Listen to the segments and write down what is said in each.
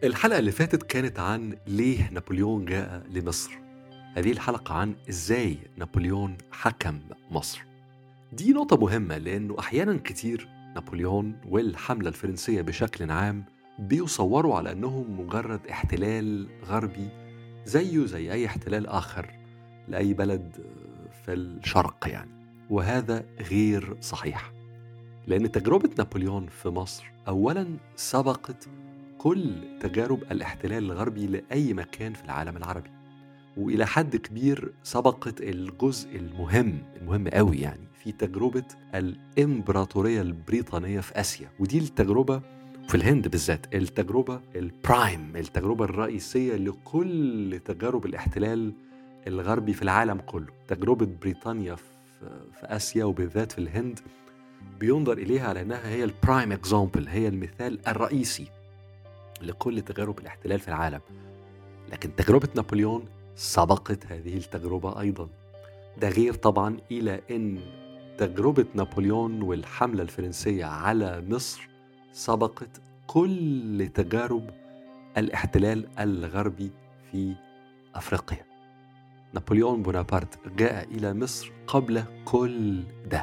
الحلقة اللي فاتت كانت عن ليه نابليون جاء لمصر هذه الحلقة عن ازاي نابليون حكم مصر دي نقطة مهمة لأنه أحيانا كتير نابليون والحملة الفرنسية بشكل عام بيصوروا على أنهم مجرد احتلال غربي زيه زي أي احتلال آخر لأي بلد في الشرق يعني وهذا غير صحيح لأن تجربة نابليون في مصر أولا سبقت كل تجارب الاحتلال الغربي لأي مكان في العالم العربي وإلى حد كبير سبقت الجزء المهم المهم قوي يعني في تجربة الإمبراطورية البريطانية في آسيا ودي التجربة في الهند بالذات التجربة البرايم التجربة الرئيسية لكل تجارب الاحتلال الغربي في العالم كله تجربة بريطانيا في آسيا وبالذات في الهند بينظر إليها على أنها هي البرايم اكزامبل هي المثال الرئيسي لكل تجارب الاحتلال في العالم لكن تجربة نابليون سبقت هذه التجربة أيضا ده غير طبعا إلى أن تجربة نابليون والحملة الفرنسية على مصر سبقت كل تجارب الاحتلال الغربي في أفريقيا نابليون بونابرت جاء إلى مصر قبل كل ده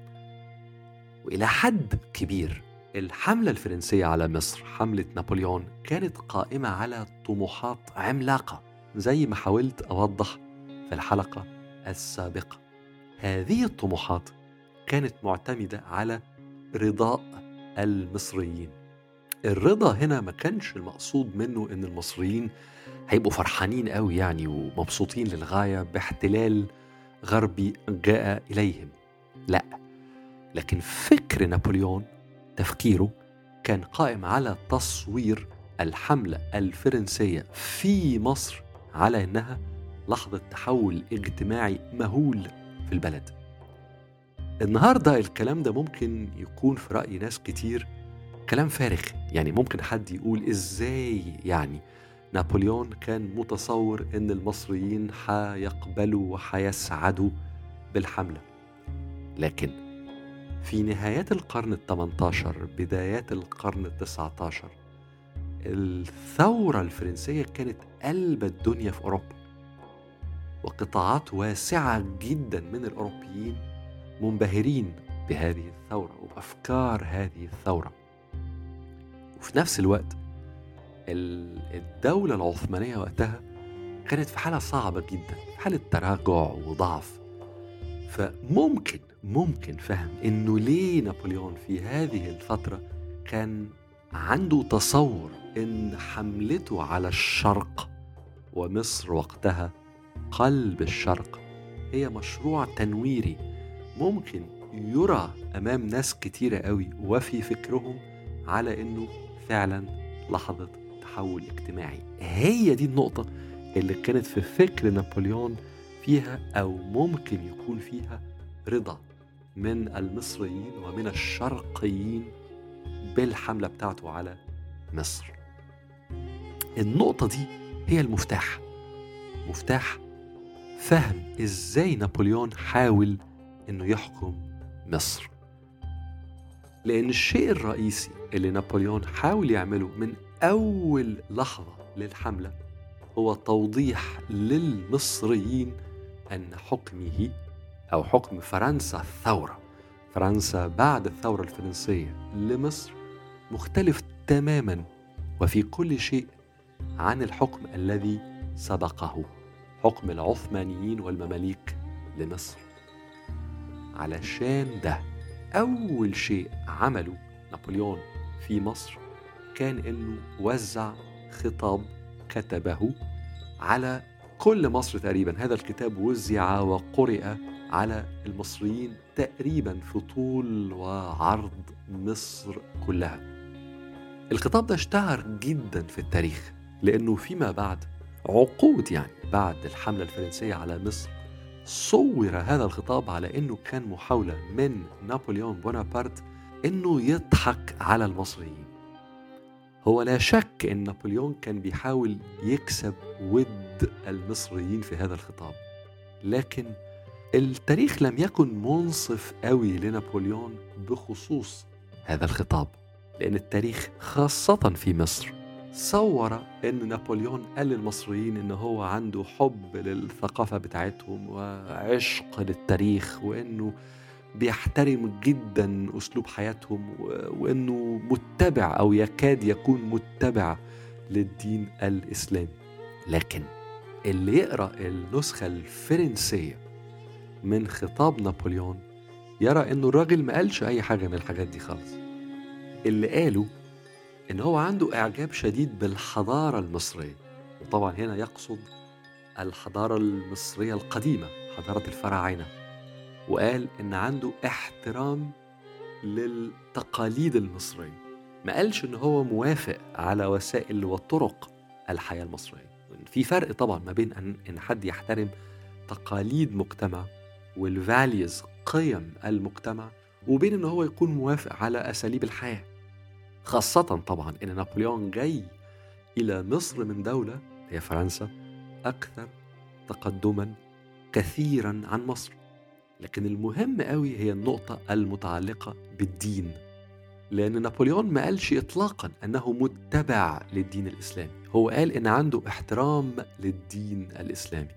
وإلى حد كبير الحملة الفرنسية على مصر حملة نابليون كانت قائمة على طموحات عملاقة زي ما حاولت أوضح في الحلقة السابقة هذه الطموحات كانت معتمدة على رضاء المصريين الرضا هنا ما كانش المقصود منه ان المصريين هيبقوا فرحانين قوي يعني ومبسوطين للغاية باحتلال غربي جاء إليهم لا لكن فكر نابليون تفكيره كان قائم على تصوير الحملة الفرنسية في مصر على انها لحظة تحول اجتماعي مهول في البلد. النهارده الكلام ده ممكن يكون في رأي ناس كتير كلام فارغ، يعني ممكن حد يقول ازاي يعني نابليون كان متصور ان المصريين حيقبلوا وحيسعدوا بالحملة. لكن في نهايات القرن ال 18 بدايات القرن ال 19 الثورة الفرنسية كانت قلب الدنيا في أوروبا وقطاعات واسعة جدا من الأوروبيين منبهرين بهذه الثورة وبأفكار هذه الثورة وفي نفس الوقت الدولة العثمانية وقتها كانت في حالة صعبة جدا في حالة تراجع وضعف فممكن ممكن فهم انه ليه نابليون في هذه الفترة كان عنده تصور ان حملته على الشرق ومصر وقتها قلب الشرق هي مشروع تنويري ممكن يرى امام ناس كتيرة قوي وفي فكرهم على انه فعلا لحظة تحول اجتماعي هي دي النقطة اللي كانت في فكر نابليون فيها او ممكن يكون فيها رضا من المصريين ومن الشرقيين بالحملة بتاعته على مصر النقطة دي هي المفتاح مفتاح فهم ازاي نابليون حاول انه يحكم مصر لان الشيء الرئيسي اللي نابليون حاول يعمله من اول لحظة للحملة هو توضيح للمصريين ان حكمه او حكم فرنسا الثورة فرنسا بعد الثورة الفرنسية لمصر مختلف تماما وفي كل شيء عن الحكم الذي سبقه حكم العثمانيين والمماليك لمصر علشان ده أول شيء عمله نابليون في مصر كان إنه وزع خطاب كتبه على كل مصر تقريبا هذا الكتاب وزع وقرئ على المصريين تقريبا في طول وعرض مصر كلها الخطاب ده اشتهر جدا في التاريخ لأنه فيما بعد عقود يعني بعد الحملة الفرنسية على مصر صور هذا الخطاب على أنه كان محاولة من نابليون بونابرت أنه يضحك على المصريين هو لا شك أن نابليون كان بيحاول يكسب ود المصريين في هذا الخطاب لكن التاريخ لم يكن منصف قوي لنابليون بخصوص هذا الخطاب لأن التاريخ خاصة في مصر صور ان نابليون قال للمصريين ان هو عنده حب للثقافة بتاعتهم وعشق للتاريخ وانه بيحترم جدا اسلوب حياتهم وانه متبع او يكاد يكون متبع للدين الاسلامي لكن اللي يقرا النسخة الفرنسية من خطاب نابليون يرى انه الراجل ما قالش اي حاجة من الحاجات دي خالص اللي قاله ان هو عنده اعجاب شديد بالحضارة المصرية وطبعا هنا يقصد الحضارة المصرية القديمة حضارة الفراعنة وقال ان عنده احترام للتقاليد المصرية ما قالش ان هو موافق على وسائل وطرق الحياة المصرية في فرق طبعا ما بين ان ان حد يحترم تقاليد مجتمع والفاليوز قيم المجتمع وبين ان هو يكون موافق على اساليب الحياه خاصه طبعا ان نابليون جاي الى مصر من دوله هي فرنسا اكثر تقدما كثيرا عن مصر لكن المهم قوي هي النقطه المتعلقه بالدين لأن نابليون ما قالش إطلاقا أنه متبع للدين الإسلامي هو قال إن عنده احترام للدين الإسلامي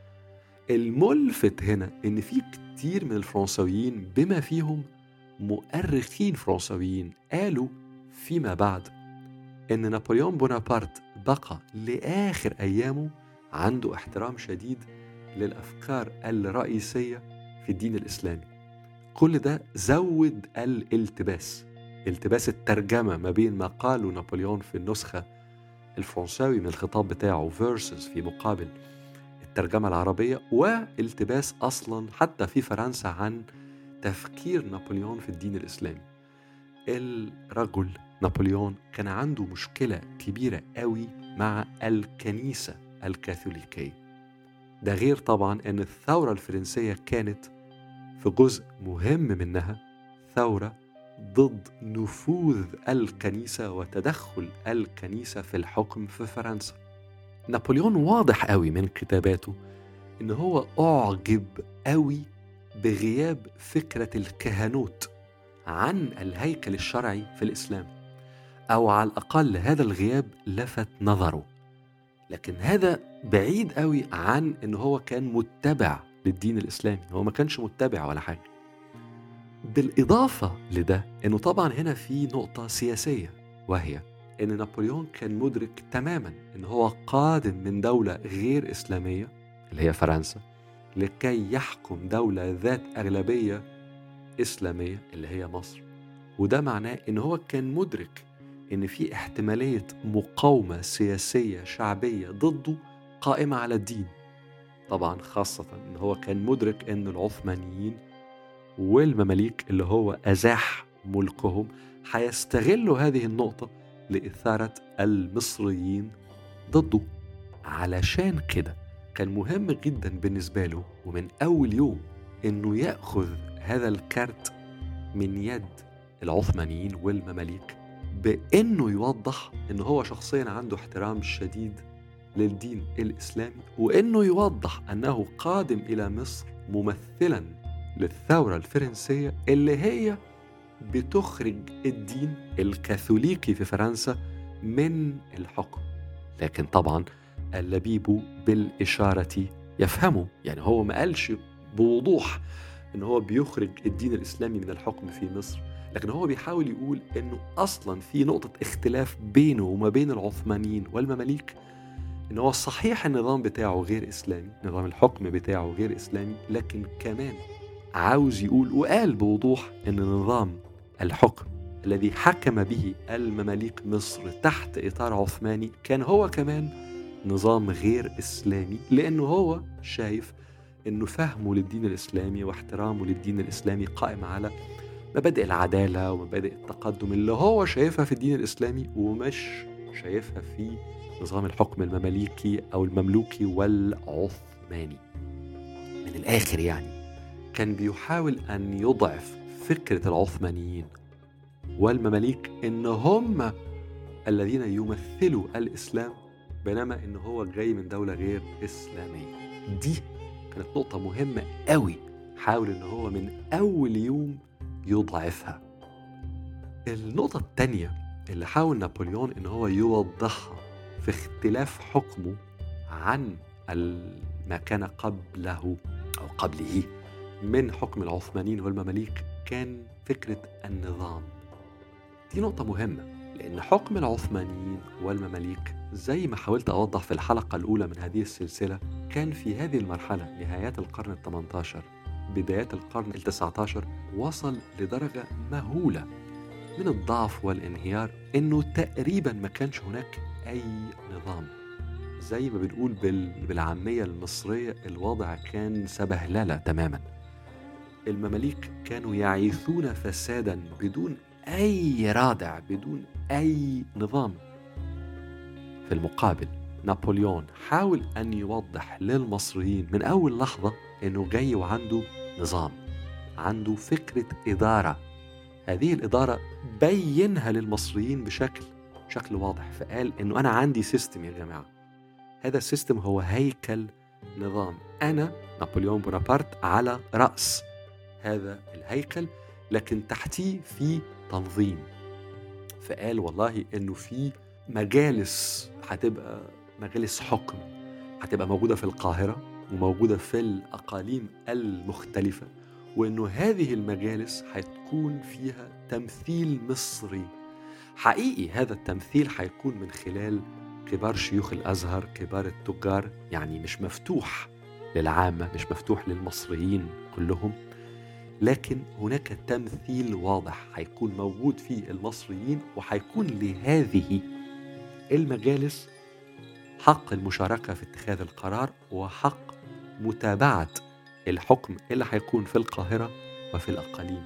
الملفت هنا إن في كتير من الفرنسويين بما فيهم مؤرخين فرنسويين قالوا فيما بعد إن نابليون بونابرت بقى لآخر أيامه عنده احترام شديد للأفكار الرئيسية في الدين الإسلامي كل ده زود الالتباس التباس الترجمة ما بين ما قاله نابليون في النسخة الفرنساوي من الخطاب بتاعه فيرسز في مقابل الترجمة العربية والتباس أصلا حتى في فرنسا عن تفكير نابليون في الدين الإسلامي الرجل نابليون كان عنده مشكلة كبيرة قوي مع الكنيسة الكاثوليكية ده غير طبعا أن الثورة الفرنسية كانت في جزء مهم منها ثورة ضد نفوذ الكنيسة وتدخل الكنيسة في الحكم في فرنسا نابليون واضح قوي من كتاباته ان هو اعجب قوي بغياب فكرة الكهنوت عن الهيكل الشرعي في الاسلام او على الاقل هذا الغياب لفت نظره لكن هذا بعيد قوي عن ان هو كان متبع للدين الاسلامي هو ما كانش متبع ولا حاجه بالإضافة لده أنه طبعا هنا في نقطة سياسية وهي أن نابليون كان مدرك تماما أن هو قادم من دولة غير إسلامية اللي هي فرنسا لكي يحكم دولة ذات أغلبية إسلامية اللي هي مصر وده معناه أن هو كان مدرك أن في احتمالية مقاومة سياسية شعبية ضده قائمة على الدين طبعا خاصة أن هو كان مدرك أن العثمانيين والمماليك اللي هو أزاح ملكهم هيستغلوا هذه النقطة لإثارة المصريين ضده علشان كده كان مهم جدا بالنسبة له ومن أول يوم إنه يأخذ هذا الكارت من يد العثمانيين والمماليك بإنه يوضح إنه هو شخصيا عنده احترام شديد للدين الإسلامي وإنه يوضح أنه قادم إلى مصر ممثلا للثورة الفرنسية اللي هي بتخرج الدين الكاثوليكي في فرنسا من الحكم لكن طبعا اللبيب بالإشارة يفهمه يعني هو ما قالش بوضوح ان هو بيخرج الدين الاسلامي من الحكم في مصر لكن هو بيحاول يقول انه اصلا في نقطه اختلاف بينه وما بين العثمانيين والمماليك ان هو صحيح النظام بتاعه غير اسلامي نظام الحكم بتاعه غير اسلامي لكن كمان عاوز يقول وقال بوضوح ان نظام الحكم الذي حكم به المماليك مصر تحت اطار عثماني كان هو كمان نظام غير اسلامي لانه هو شايف انه فهمه للدين الاسلامي واحترامه للدين الاسلامي قائم على مبادئ العداله ومبادئ التقدم اللي هو شايفها في الدين الاسلامي ومش شايفها في نظام الحكم المماليكي او المملوكي والعثماني من الاخر يعني كان بيحاول أن يضعف فكرة العثمانيين والمماليك إن هم الذين يمثلوا الإسلام بينما إن هو جاي من دولة غير إسلامية دي كانت نقطة مهمة قوي حاول إن هو من أول يوم يضعفها النقطة الثانية اللي حاول نابليون ان هو يوضحها في اختلاف حكمه عن ما كان قبله او قبله من حكم العثمانيين والمماليك كان فكره النظام دي نقطه مهمه لان حكم العثمانيين والمماليك زي ما حاولت اوضح في الحلقه الاولى من هذه السلسله كان في هذه المرحله نهايات القرن ال 18 بدايات القرن ال 19 وصل لدرجه مهوله من الضعف والانهيار انه تقريبا ما كانش هناك اي نظام زي ما بنقول بالعاميه المصريه الوضع كان سبهلله تماما المماليك كانوا يعيثون فسادا بدون اي رادع بدون اي نظام في المقابل نابليون حاول ان يوضح للمصريين من اول لحظه انه جاي وعنده نظام عنده فكره اداره هذه الإدارة بينها للمصريين بشكل شكل واضح فقال إنه أنا عندي سيستم يا جماعة هذا السيستم هو هيكل نظام أنا نابليون بونابرت على رأس هذا الهيكل لكن تحتيه في تنظيم فقال والله إنه في مجالس هتبقى مجالس حكم هتبقى موجودة في القاهرة وموجودة في الأقاليم المختلفة وانه هذه المجالس هتكون فيها تمثيل مصري حقيقي هذا التمثيل هيكون من خلال كبار شيوخ الازهر كبار التجار يعني مش مفتوح للعامه مش مفتوح للمصريين كلهم لكن هناك تمثيل واضح هيكون موجود فيه المصريين وهيكون لهذه المجالس حق المشاركه في اتخاذ القرار وحق متابعه الحكم اللي هيكون في القاهرة وفي الأقاليم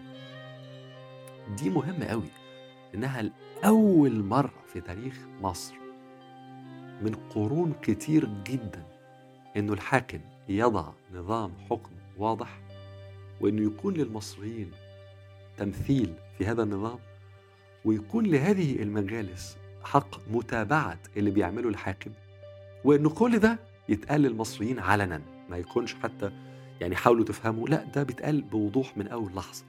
دي مهمة قوي إنها لأول مرة في تاريخ مصر من قرون كتير جدا إنه الحاكم يضع نظام حكم واضح وإنه يكون للمصريين تمثيل في هذا النظام ويكون لهذه المجالس حق متابعة اللي بيعمله الحاكم وإنه كل ده يتقال للمصريين علنا ما يكونش حتى يعني حاولوا تفهموا لا ده بيتقال بوضوح من أول لحظة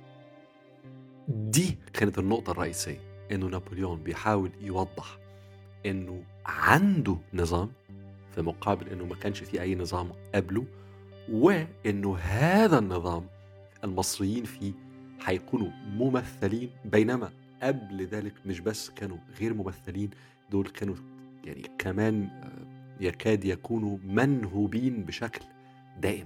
دي كانت النقطة الرئيسية إنه نابليون بيحاول يوضح إنه عنده نظام في مقابل إنه ما كانش في أي نظام قبله وإنه هذا النظام المصريين فيه هيكونوا ممثلين بينما قبل ذلك مش بس كانوا غير ممثلين دول كانوا يعني كمان آه، يكاد يكونوا منهوبين بشكل دائم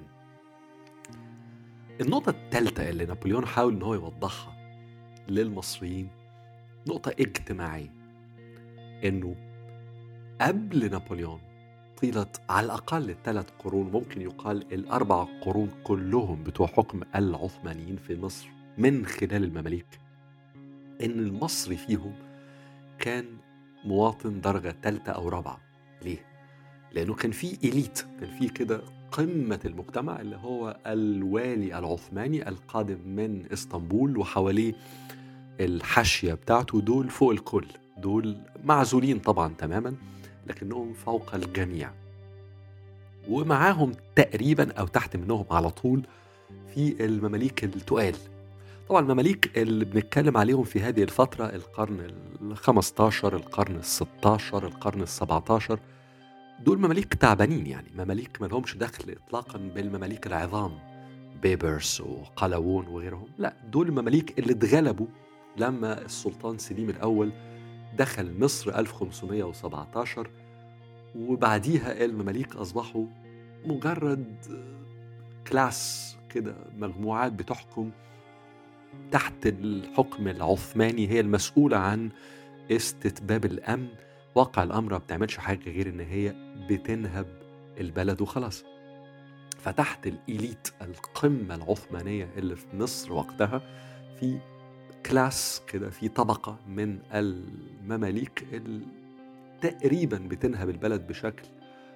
النقطة الثالثة اللي نابليون حاول إن هو يوضحها للمصريين نقطة اجتماعية إنه قبل نابليون طيلة على الأقل الثلاث قرون ممكن يقال الأربع قرون كلهم بتوع حكم العثمانيين في مصر من خلال المماليك إن المصري فيهم كان مواطن درجة ثالثة أو رابعة ليه؟ لأنه كان في إليت كان في كده قمة المجتمع اللي هو الوالي العثماني القادم من اسطنبول وحواليه الحاشية بتاعته دول فوق الكل دول معزولين طبعا تماما لكنهم فوق الجميع ومعاهم تقريبا أو تحت منهم على طول في المماليك التقال طبعا المماليك اللي بنتكلم عليهم في هذه الفترة القرن ال 15 القرن ال 16 القرن ال 17 دول مماليك تعبانين يعني مماليك ما لهمش دخل اطلاقا بالمماليك العظام بيبرس وقلاوون وغيرهم لا دول المماليك اللي اتغلبوا لما السلطان سليم الاول دخل مصر 1517 وبعديها المماليك اصبحوا مجرد كلاس كده مجموعات بتحكم تحت الحكم العثماني هي المسؤولة عن استتباب الأمن واقع الامر ما بتعملش حاجه غير ان هي بتنهب البلد وخلاص فتحت الإليت القمة العثمانية اللي في مصر وقتها في كلاس كده في طبقة من المماليك اللي تقريبا بتنهب البلد بشكل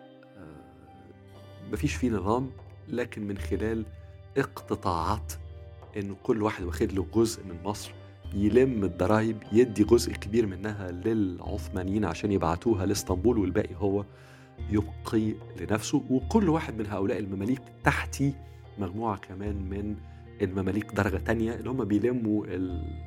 آه، مفيش فيه نظام لكن من خلال اقتطاعات انه كل واحد واخد له جزء من مصر يلم الضرايب يدي جزء كبير منها للعثمانيين عشان يبعتوها لاسطنبول والباقي هو يبقي لنفسه وكل واحد من هؤلاء المماليك تحتي مجموعة كمان من المماليك درجة تانية اللي هم بيلموا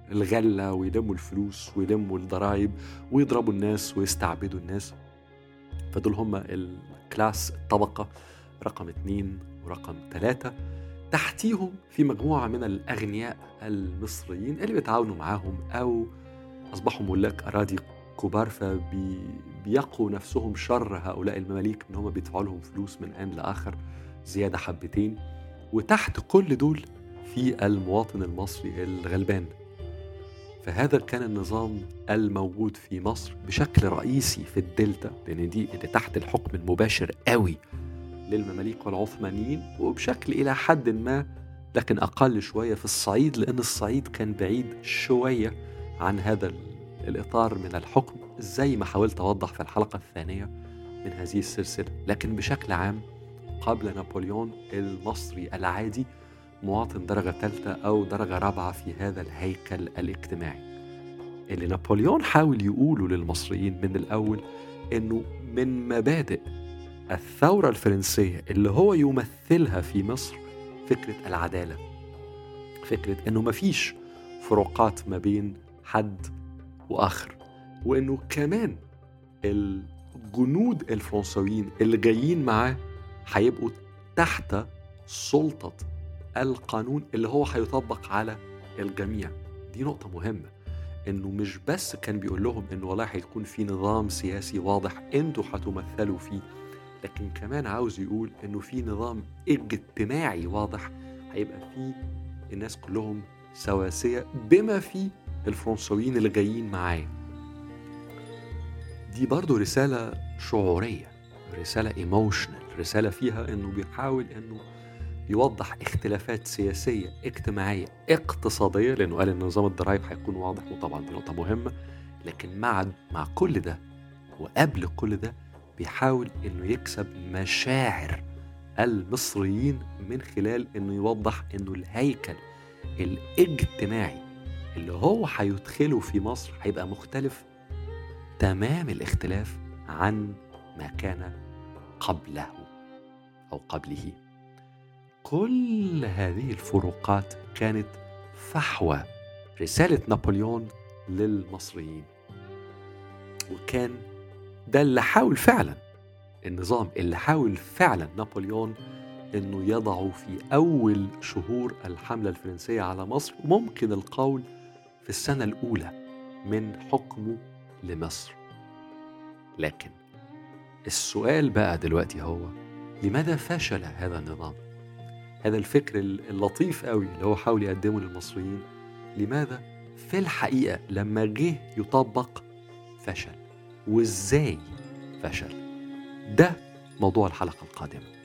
الغلة ويلموا الفلوس ويلموا الضرائب ويضربوا الناس ويستعبدوا الناس فدول هم الكلاس الطبقة رقم اثنين ورقم ثلاثة تحتيهم في مجموعة من الأغنياء المصريين اللي بيتعاونوا معاهم أو أصبحوا ملاك أراضي كبار فبيقوا نفسهم شر هؤلاء المماليك ان هم بيدفعوا لهم فلوس من آن لآخر زيادة حبتين وتحت كل دول في المواطن المصري الغلبان فهذا كان النظام الموجود في مصر بشكل رئيسي في الدلتا لأن دي اللي تحت الحكم المباشر قوي للمماليك والعثمانيين وبشكل إلى حد ما لكن أقل شوية في الصعيد لأن الصعيد كان بعيد شوية عن هذا الإطار من الحكم زي ما حاولت أوضح في الحلقة الثانية من هذه السلسلة لكن بشكل عام قبل نابليون المصري العادي مواطن درجة ثالثة أو درجة رابعة في هذا الهيكل الاجتماعي اللي نابليون حاول يقوله للمصريين من الأول إنه من مبادئ الثورة الفرنسية اللي هو يمثلها في مصر فكرة العدالة فكرة إنه مفيش فروقات ما بين حد وآخر وإنه كمان الجنود الفرنسويين اللي جايين معاه هيبقوا تحت سلطة القانون اللي هو هيطبق على الجميع دي نقطة مهمة انه مش بس كان بيقول لهم انه والله هيكون في نظام سياسي واضح انتوا هتمثلوا فيه لكن كمان عاوز يقول انه في نظام اجتماعي واضح هيبقى فيه الناس كلهم سواسية بما فيه الفرنسويين اللي جايين معاه دي برضو رسالة شعورية رسالة ايموشنال رسالة فيها انه بيحاول انه يوضح اختلافات سياسية اجتماعية اقتصادية لأنه قال إن نظام الضرائب هيكون واضح وطبعا دي نقطة مهمة لكن مع مع كل ده وقبل كل ده بيحاول إنه يكسب مشاعر المصريين من خلال إنه يوضح إنه الهيكل الاجتماعي اللي هو هيدخله في مصر هيبقى مختلف تمام الاختلاف عن ما كان قبله أو قبله كل هذه الفروقات كانت فحوى رسالة نابليون للمصريين وكان ده اللي حاول فعلا النظام اللي حاول فعلا نابليون انه يضعه في اول شهور الحمله الفرنسيه على مصر وممكن القول في السنه الاولى من حكمه لمصر لكن السؤال بقى دلوقتي هو لماذا فشل هذا النظام هذا الفكر اللطيف قوي اللي هو حاول يقدمه للمصريين لماذا في الحقيقة لما جه يطبق فشل وازاي فشل ده موضوع الحلقة القادمة